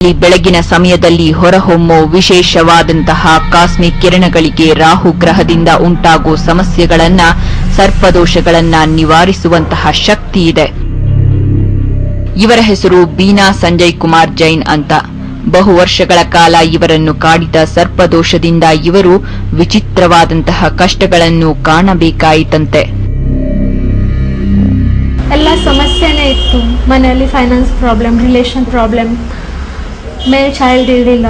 ಈ ಬೆಳಗಿನ ಸಮಯದಲ್ಲಿ ಹೊರಹೊಮ್ಮೋ ವಿಶೇಷವಾದಂತಹ ಕಾಸ್ಮಿಕ್ ಕಿರಣಗಳಿಗೆ ರಾಹು ಗ್ರಹದಿಂದ ಉಂಟಾಗುವ ಸಮಸ್ಯೆಗಳನ್ನ ಸರ್ಪದೋಷಗಳನ್ನ ನಿವಾರಿಸುವಂತಹ ಶಕ್ತಿ ಇದೆ ಇವರ ಹೆಸರು ಬೀನಾ ಸಂಜಯ್ ಕುಮಾರ್ ಜೈನ್ ಅಂತ ಬಹು ವರ್ಷಗಳ ಕಾಲ ಇವರನ್ನು ಕಾಡಿದ ಸರ್ಪದೋಷದಿಂದ ಇವರು ವಿಚಿತ್ರವಾದಂತಹ ಕಷ್ಟಗಳನ್ನು ಕಾಣಬೇಕಾಯಿತಂತೆ ಎಲ್ಲ ಸಮಸ್ಯೆನೇ ಇತ್ತು ಮನೆಯಲ್ಲಿ finance problem relation problem male child ಇರಲಿಲ್ಲ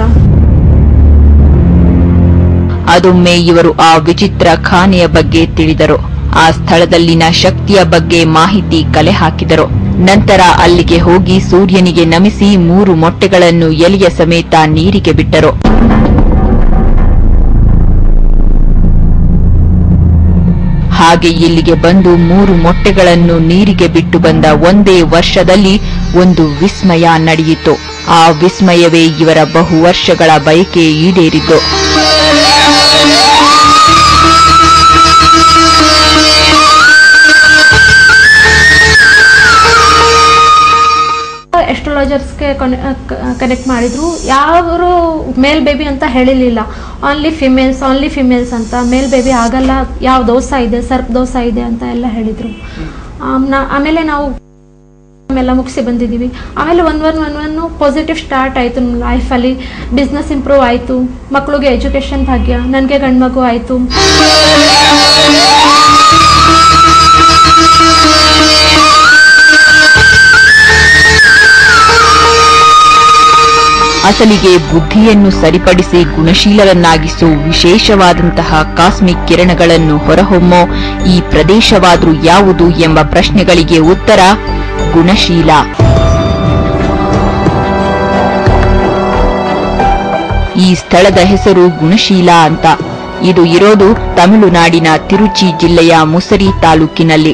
ಅದೊಮ್ಮೆ ಇವರು ಆ ವಿಚಿತ್ರ ಖಾನೆಯ ಬಗ್ಗೆ ತಿಳಿದರು ಆ ಸ್ಥಳದಲ್ಲಿನ ಶಕ್ತಿಯ ಬಗ್ಗೆ ಮಾಹಿತಿ ಕಲೆ ಹಾಕಿದರು ನಂತರ ಅಲ್ಲಿಗೆ ಹೋಗಿ ಸೂರ್ಯನಿಗೆ ನಮಿಸಿ ಮೂರು ಮೊಟ್ಟೆಗಳನ್ನು ಎಲಿಯ ಸಮೇತ ನೀರಿಗೆ ಬಿಟ್ಟರು ಹಾಗೆ ಇಲ್ಲಿಗೆ ಬಂದು ಮೂರು ಮೊಟ್ಟೆಗಳನ್ನು ನೀರಿಗೆ ಬಿಟ್ಟು ಬಂದ ಒಂದೇ ವರ್ಷದಲ್ಲಿ ಒಂದು ವಿಸ್ಮಯ ನಡೆಯಿತು ಆ ವಿಸ್ಮಯವೇ ಇವರ ಬಹು ವರ್ಷಗಳ ಬಯಕೆ ಈಡೇರಿತು ಎಸ್ಟ್ರಾಲಜರ್ಸ್ಗೆ ಕನೆಕ್ಟ್ ಮಾಡಿದ್ರು ಯಾರು ಮೇಲ್ ಬೇಬಿ ಅಂತ ಹೇಳಿರಲಿಲ್ಲ ಓನ್ಲಿ ಫಿಮೇಲ್ಸ್ ಓನ್ಲಿ ಫಿಮೇಲ್ಸ್ ಅಂತ ಮೇಲ್ ಬೇಬಿ ಆಗಲ್ಲ ಯಾವ ದೋಸ ಇದೆ ಸರ್ಪ್ ದೋಸ ಇದೆ ಅಂತ ಎಲ್ಲ ಹೇಳಿದರು ಆಮೇಲೆ ನಾವು ಎಲ್ಲ ಮುಗಿಸಿ ಬಂದಿದ್ದೀವಿ ಆಮೇಲೆ one one one one positive start ಆಯಿತು ನಮ್ಮ ಲೈಫಲ್ಲಿ ಬಿಸ್ನೆಸ್ ಇಂಪ್ರೂವ್ ಆಯಿತು ಮಕ್ಕಳಿಗೆ ಎಜುಕೇಷನ್ ಭಾಗ್ಯ ನನಗೆ ಗಂಡು ಮಗು ಆಯಿತು ಅಸಲಿಗೆ ಬುದ್ಧಿಯನ್ನು ಸರಿಪಡಿಸಿ ಗುಣಶೀಲರನ್ನಾಗಿಸುವ ವಿಶೇಷವಾದಂತಹ ಕಾಸ್ಮಿಕ್ ಕಿರಣಗಳನ್ನು ಹೊರಹೊಮ್ಮೋ ಈ ಪ್ರದೇಶವಾದ್ರೂ ಯಾವುದು ಎಂಬ ಪ್ರಶ್ನೆಗಳಿಗೆ ಉತ್ತರ ಗುಣಶೀಲ ಈ ಸ್ಥಳದ ಹೆಸರು ಗುಣಶೀಲ ಅಂತ ಇದು ಇರೋದು ತಮಿಳುನಾಡಿನ ತಿರುಚಿ ಜಿಲ್ಲೆಯ ಮುಸರಿ ತಾಲೂಕಿನಲ್ಲಿ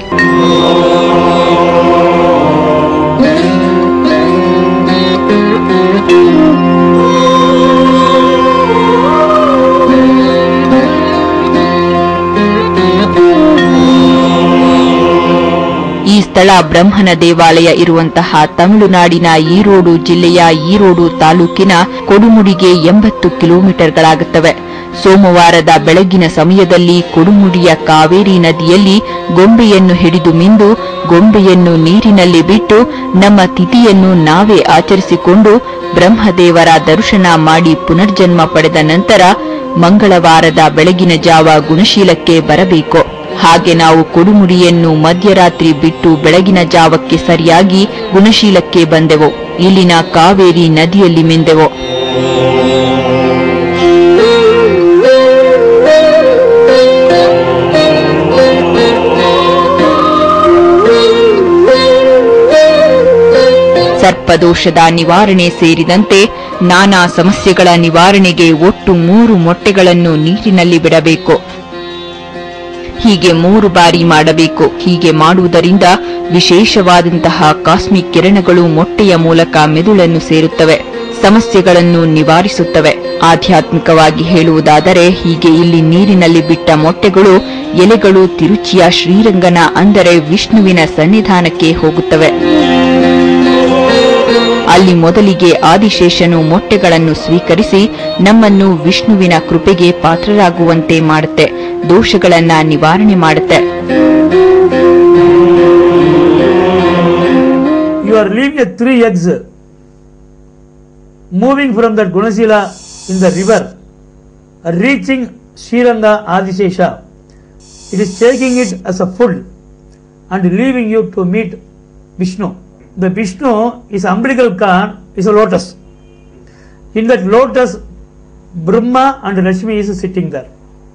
ಈ ಸ್ಥಳ ಬ್ರಹ್ಮನ ದೇವಾಲಯ ಇರುವಂತಹ ತಮಿಳುನಾಡಿನ ಈರೋಡು ಜಿಲ್ಲೆಯ ಈರೋಡು ತಾಲೂಕಿನ ಕೊಡುಮುಡಿಗೆ ಎಂಬತ್ತು ಕಿಲೋಮೀಟರ್ಗಳಾಗುತ್ತವೆ ಸೋಮವಾರದ ಬೆಳಗಿನ ಸಮಯದಲ್ಲಿ ಕೊಡುಮುಡಿಯ ಕಾವೇರಿ ನದಿಯಲ್ಲಿ ಗೊಂಬೆಯನ್ನು ಹಿಡಿದು ಮಿಂದು ಗೊಂಬೆಯನ್ನು ನೀರಿನಲ್ಲಿ ಬಿಟ್ಟು ನಮ್ಮ ತಿಥಿಯನ್ನು ನಾವೇ ಆಚರಿಸಿಕೊಂಡು ಬ್ರಹ್ಮದೇವರ ದರ್ಶನ ಮಾಡಿ ಪುನರ್ಜನ್ಮ ಪಡೆದ ನಂತರ ಮಂಗಳವಾರದ ಬೆಳಗಿನ ಜಾವ ಗುಣಶೀಲಕ್ಕೆ ಬರಬೇಕು ಹಾಗೆ ನಾವು ಕೊಡುಮುಡಿಯನ್ನು ಮಧ್ಯರಾತ್ರಿ ಬಿಟ್ಟು ಬೆಳಗಿನ ಜಾವಕ್ಕೆ ಸರಿಯಾಗಿ ಗುಣಶೀಲಕ್ಕೆ ಬಂದೆವು ಇಲ್ಲಿನ ಕಾವೇರಿ ನದಿಯಲ್ಲಿ ಮಿಂದೆವು ಸರ್ಪದೋಷದ ನಿವಾರಣೆ ಸೇರಿದಂತೆ ನಾನಾ ಸಮಸ್ಯೆಗಳ ನಿವಾರಣೆಗೆ ಒಟ್ಟು ಮೂರು ಮೊಟ್ಟೆಗಳನ್ನು ನೀರಿನಲ್ಲಿ ಬಿಡಬೇಕು ಹೀಗೆ ಮೂರು ಬಾರಿ ಮಾಡಬೇಕು ಹೀಗೆ ಮಾಡುವುದರಿಂದ ವಿಶೇಷವಾದಂತಹ ಕಾಸ್ಮಿಕ್ ಕಿರಣಗಳು ಮೊಟ್ಟೆಯ ಮೂಲಕ ಮೆದುಳನ್ನು ಸೇರುತ್ತವೆ ಸಮಸ್ಯೆಗಳನ್ನು ನಿವಾರಿಸುತ್ತವೆ ಆಧ್ಯಾತ್ಮಿಕವಾಗಿ ಹೇಳುವುದಾದರೆ ಹೀಗೆ ಇಲ್ಲಿ ನೀರಿನಲ್ಲಿ ಬಿಟ್ಟ ಮೊಟ್ಟೆಗಳು ಎಲೆಗಳು ತಿರುಚಿಯ ಶ್ರೀರಂಗನ ಅಂದರೆ ವಿಷ್ಣುವಿನ ಸನ್ನಿಧಾನಕ್ಕೆ ಹೋಗುತ್ತವೆ ಅಲ್ಲಿ ಮೊದಲಿಗೆ ಆದಿಶೇಷನು ಮೊಟ್ಟೆಗಳನ್ನು ಸ್ವೀಕರಿಸಿ ನಮ್ಮನ್ನು ವಿಷ್ಣುವಿನ ಕೃಪೆಗೆ ಪಾತ್ರರಾಗುವಂತೆ ಮಾಡುತ್ತೆ ದೋಷಗಳನ್ನ ನಿವಾರಣೆ ಮಾಡುತ್ತೆ you are leaving a three eggs moving from that Gunashila in the river, reaching Sriranga Adishesha. It is taking it as a food and leaving you to meet Vishnu. The Vishnu is umbilical cord, is a lotus. In that lotus, Brahma and Lakshmi is sitting there.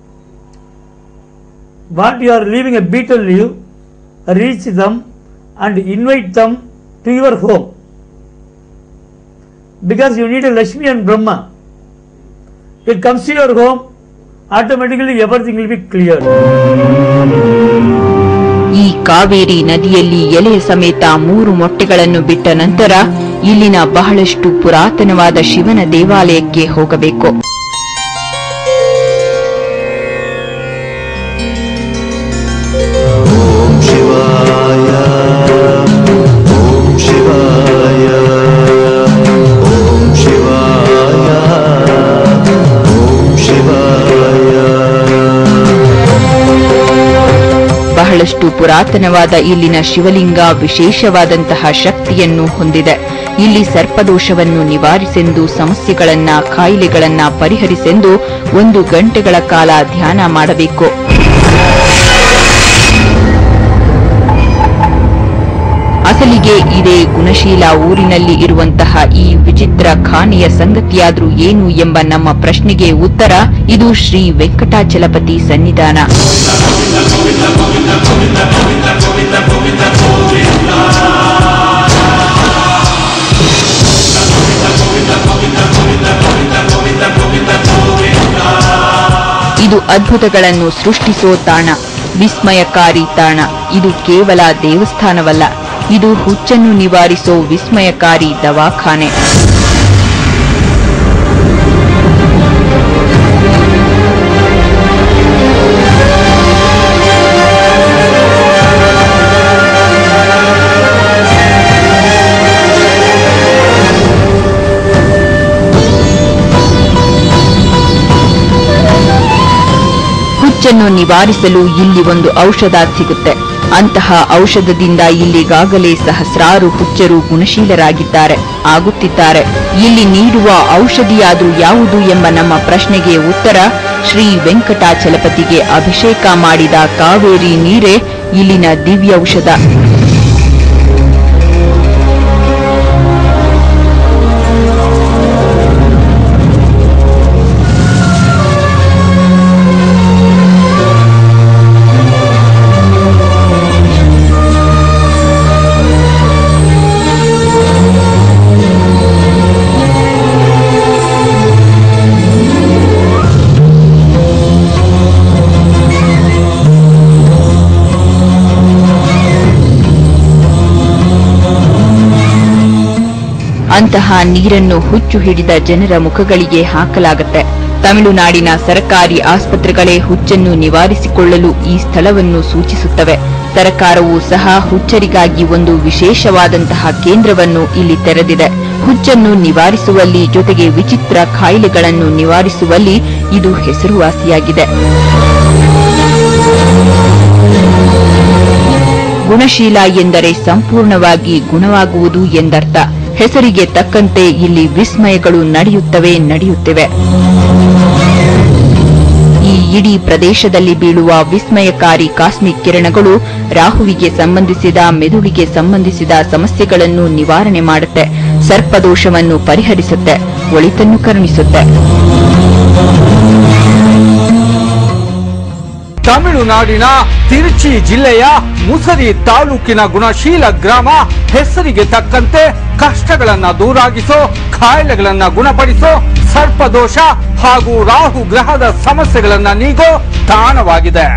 What you are leaving a beetle leaf, reach them and invite them to your home. Because you need a Lakshmi and Brahma. It comes to your home, automatically everything will be cleared. ಈ ಕಾವೇರಿ ನದಿಯಲ್ಲಿ ಎಲೆಯ ಸಮೇತ ಮೂರು ಮೊಟ್ಟೆಗಳನ್ನು ಬಿಟ್ಟ ನಂತರ ಇಲ್ಲಿನ ಬಹಳಷ್ಟು ಪುರಾತನವಾದ ಶಿವನ ದೇವಾಲಯಕ್ಕೆ ಹೋಗಬೇಕು ॐ शिवाय ॐ शिवाय ॐ शिवाय ಯುಗಗಳಷ್ಟು ಪುರಾತನವಾದ ಇಲ್ಲಿನ ಶಿವಲಿಂಗ ವಿಶೇಷವಾದಂತಹ ಶಕ್ತಿಯನ್ನು ಹೊಂದಿದೆ ಇಲ್ಲಿ ಸರ್ಪದೋಷವನ್ನು ನಿವಾರಿಸೆಂದು ಸಮಸ್ಯೆಗಳನ್ನ ಕಾಯಿಲೆಗಳನ್ನ ಪರಿಹರಿಸೆಂದು ಒಂದು ಗಂಟೆಗಳ ಕಾಲ ಧ್ಯಾನ ಮಾಡಬೇಕು ಅಸಲಿಗೆ ಇದೇ ಗುಣಶೀಲ ಊರಿನಲ್ಲಿ ಇರುವಂತಹ ಈ ವಿಚಿತ್ರ ಖಾನೆಯ ಸಂಗತಿಯಾದ್ರೂ ಏನು ಎಂಬ ನಮ್ಮ ಪ್ರಶ್ನೆಗೆ ಉತ್ತರ ಇದು ಶ್ರೀ ವೆಂಕಟಾಚಲಪತಿ ಸನ್ನಿಧಾನ ಇದು ಅದ್ಭುತಗಳನ್ನು ಸೃಷ್ಟಿಸೋ ತಾಣ ವಿಸ್ಮಯಕಾರಿ ತಾಣ ಇದು ಕೇವಲ ದೇವಸ್ಥಾನವಲ್ಲ ಇದು ಹುಚ್ಚನ್ನು ನಿವಾರಿಸೋ ವಿಸ್ಮಯಕಾರಿ ದವಾಖಾನೆ ಹುಚ್ಚನ್ನು ನಿವಾರಿಸಲು ಇಲ್ಲಿ ಒಂದು ಔಷಧ ಸಿಗುತ್ತೆ ಅಂತಹ ಔಷಧದಿಂದ ಇಲ್ಲಿಗಾಗಲೇ ಸಹಸ್ರಾರು ಹುಚ್ಚರು ಗುಣಶೀಲರಾಗಿದ್ದಾರೆ ಆಗುತ್ತಿದ್ದಾರೆ ಇಲ್ಲಿ ನೀಡುವ ಔಷಧಿಯಾದ್ರೂ ಯಾವುದು ಎಂಬ ನಮ್ಮ ಪ್ರಶ್ನೆಗೆ ಉತ್ತರ ಶ್ರೀ ವೆಂಕಟಾಚಲಪತಿಗೆ ಅಭಿಷೇಕ ಮಾಡಿದ ಕಾವೇರಿ ನೀರೇ ಇಲ್ಲಿನ ದಿವ್ಯ ಔಷಧ ಅಂತಹ ನೀರನ್ನು ಹುಚ್ಚು ಹಿಡಿದ ಜನರ ಮುಖಗಳಿಗೆ ಹಾಕಲಾಗುತ್ತೆ ತಮಿಳುನಾಡಿನ ಸರ್ಕಾರಿ ಆಸ್ಪತ್ರೆಗಳೇ ಹುಚ್ಚನ್ನು ನಿವಾರಿಸಿಕೊಳ್ಳಲು ಈ ಸ್ಥಳವನ್ನು ಸೂಚಿಸುತ್ತವೆ ಸರ್ಕಾರವು ಸಹ ಹುಚ್ಚರಿಗಾಗಿ ಒಂದು ವಿಶೇಷವಾದಂತಹ ಕೇಂದ್ರವನ್ನು ಇಲ್ಲಿ ತೆರೆದಿದೆ ಹುಚ್ಚನ್ನು ನಿವಾರಿಸುವಲ್ಲಿ ಜೊತೆಗೆ ವಿಚಿತ್ರ ಕಾಯಿಲೆಗಳನ್ನು ನಿವಾರಿಸುವಲ್ಲಿ ಇದು ಹೆಸರುವಾಸಿಯಾಗಿದೆ ಗುಣಶೀಲ ಎಂದರೆ ಸಂಪೂರ್ಣವಾಗಿ ಗುಣವಾಗುವುದು ಎಂದರ್ಥ ಹೆಸರಿಗೆ ತಕ್ಕಂತೆ ಇಲ್ಲಿ ವಿಸ್ಮಯಗಳು ನಡೆಯುತ್ತವೆ ನಡೆಯುತ್ತಿವೆ ಈ ಇಡೀ ಪ್ರದೇಶದಲ್ಲಿ ಬೀಳುವ ವಿಸ್ಮಯಕಾರಿ ಕಾಸ್ಮಿಕ್ ಕಿರಣಗಳು ರಾಹುವಿಗೆ ಸಂಬಂಧಿಸಿದ ಮೆದುಳಿಗೆ ಸಂಬಂಧಿಸಿದ ಸಮಸ್ಯೆಗಳನ್ನು ನಿವಾರಣೆ ಮಾಡುತ್ತೆ ಸರ್ಪದೋಷವನ್ನು ಪರಿಹರಿಸುತ್ತೆ ಒಳಿತನ್ನು ಕರುಣಿಸುತ್ತೆ ತಮಿಳುನಾಡಿನ ತಿರುಚಿ ಜಿಲ್ಲೆಯ ಮುಸರಿ ತಾಲೂಕಿನ ಗುಣಶೀಲ ಗ್ರಾಮ ಹೆಸರಿಗೆ ತಕ್ಕಂತೆ ಕಷ್ಟಗಳನ್ನ ದೂರಾಗಿಸೋ ಕಾಯಿಲೆಗಳನ್ನ ಗುಣಪಡಿಸೋ ಸರ್ಪದೋಷ ಹಾಗೂ ರಾಹು ಗ್ರಹದ ಸಮಸ್ಯೆಗಳನ್ನ ನೀಗೋ ತಾಣವಾಗಿದೆ